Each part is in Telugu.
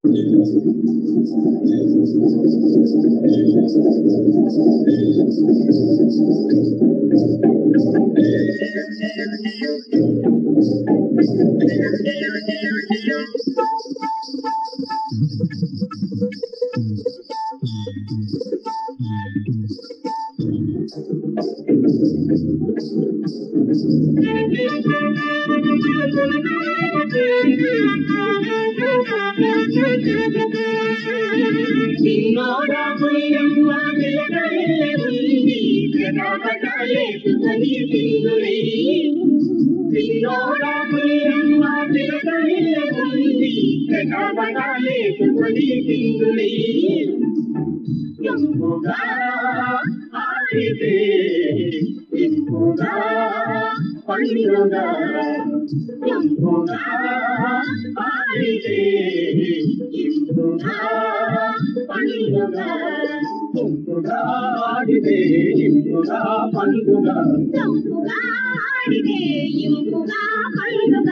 చంపుగా ఆడితే ఇంపుగా పండుగ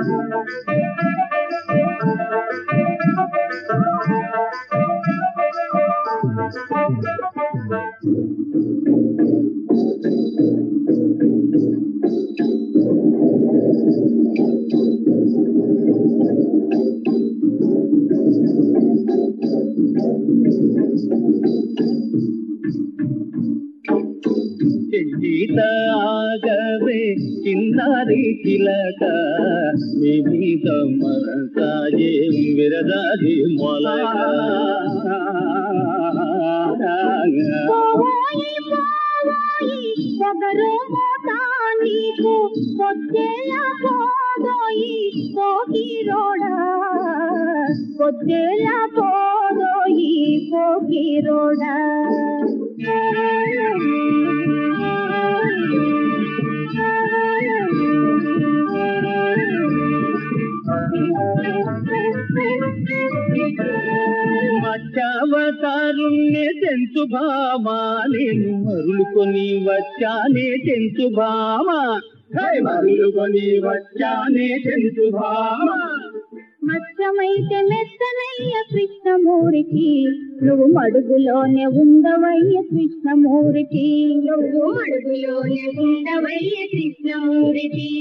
సీతాగవే చిన్నారి చిలక వివిధ మనసాయే విరదాది మొలక పోయి పోయి పొగరు మోత నీకు పొచ్చేల పోదోయి పోకిరోడ పొచ్చేల పోదోయి పోకిరోడ మత్స్యావతారుణ్ణి తెంచు భామా నేను మరులుకొని వచ్చానే తెంచు భామా మరులుకొని వచ్చానే తెంచు భామా మచ్చమైతే మెత్తనయ్య కృష్ణమూరికి నువ్వు మడుగులోనే ఉండవయ్య కృష్ణమూరికి నువ్వు మడుగులోనే ఉండవయ్య కృష్ణమూరికి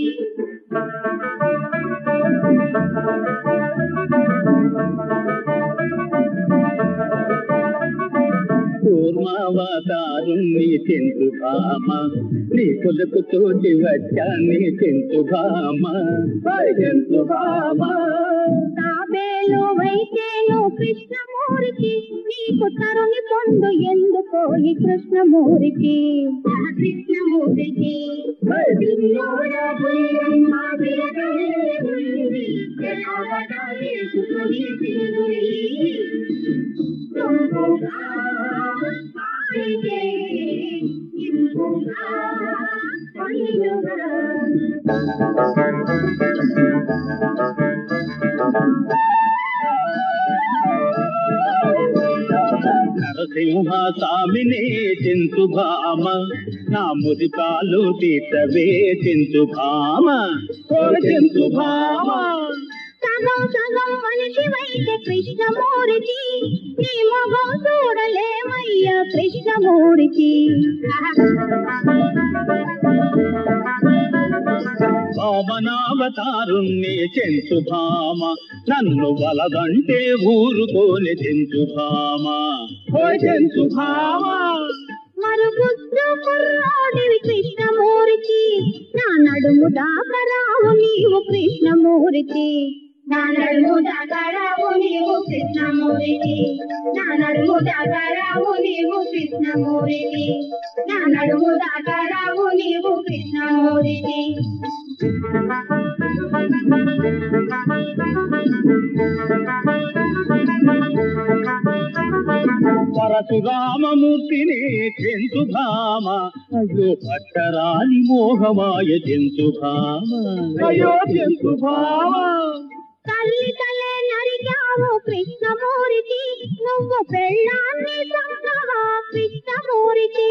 కూర్మావతారుణ్ణి తెంచు భామ నీ కొలకు తోటి వచ్చానే తెంచు భామ తెంచు భామ తాబేలు వైకేను కృష్ణమూరికి నీకు తరుని పొందు ఎందుకో ఈ కృష్ణమూరికి కృష్ణమూరికి నరసింహ స్వామినే చెంచు భామ నా మురిపాలు తీర్చవే చెంచు భామ ఓ చెంచు భామ సగం సగం మనిషి వైద్య కృష్ణమూర్తి నీ మొగం చూడలేమయ్య కృష్ణమూర్తి వామనావతారుణ్ణి చెంచు భామ నన్ను వలదంటే ఊరుకోని చెంచు భామ ఓ చెంచు భామ మరుగుద్దు కుర్రాడివి కృష్ణమూర్తి నా నడుము దాకరావు నీవు కృష్ణమూర్తి నా నడుము దాకరావు నీవు కృష్ణమూర్తి నా నడుము దాకరావు నీవు కృష్ణమూర్తి నా నడుము దాకరావు నీవు కృష్ణమూర్తి పరశురామమూర్తిని చెంచు భామ అయ్యో పట్టరాని మోహమాయ చెంచు భామ అయ్యో చెంచు భామ తల్లి తలే నరికావు కృష్ణమూర్తి నువ్వు పెళ్ళాన్ని చక్కగా కృష్ణమూర్తి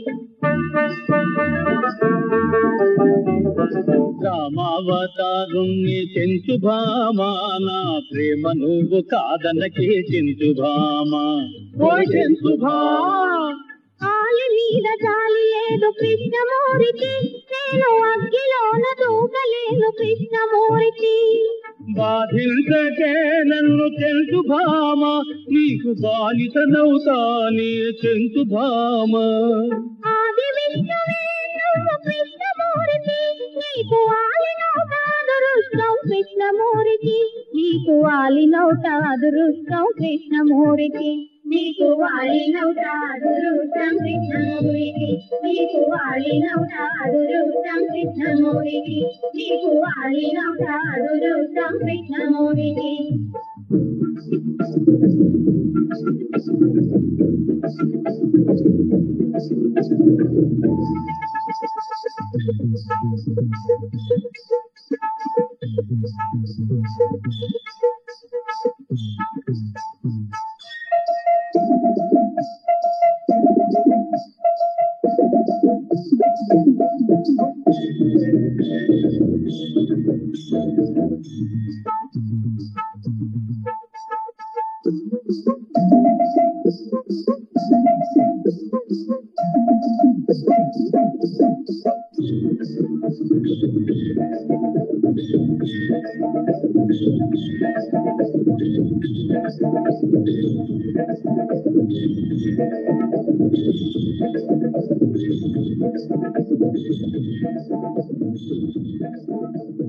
రామావతారుణ్ణి చెంచు భామా నా ప్రేమ నువ్వు కాదనకే చెంచు భామా ఓ చెంచు భామా ఆలి మీద జాలి లేదు కృష్ణమూర్తి నేను అగ్గిలోన దూకలేను కృష్ణమూర్తి బాధించకే నన్ను చెంచు భామ నీకు బాలితనవుతానే చెంచు భామ ఆది విష్ణువే నువ్వు కృష్ణమూర్తి నీకు ఆలినౌట అదృష్టం కృష్ణమూర్తి నీకు ఆలినౌట అదృష్టం కృష్ణమూర్తి నీకు ఆలినౌట అదృష్టం కృష్ణమూర్తి నీకు ఆలినౌట అదృష్టం కృష్ణమూర్తి నీకు ఆలినౌట అదృష్టం కృష్ణమూర్తి Thank you.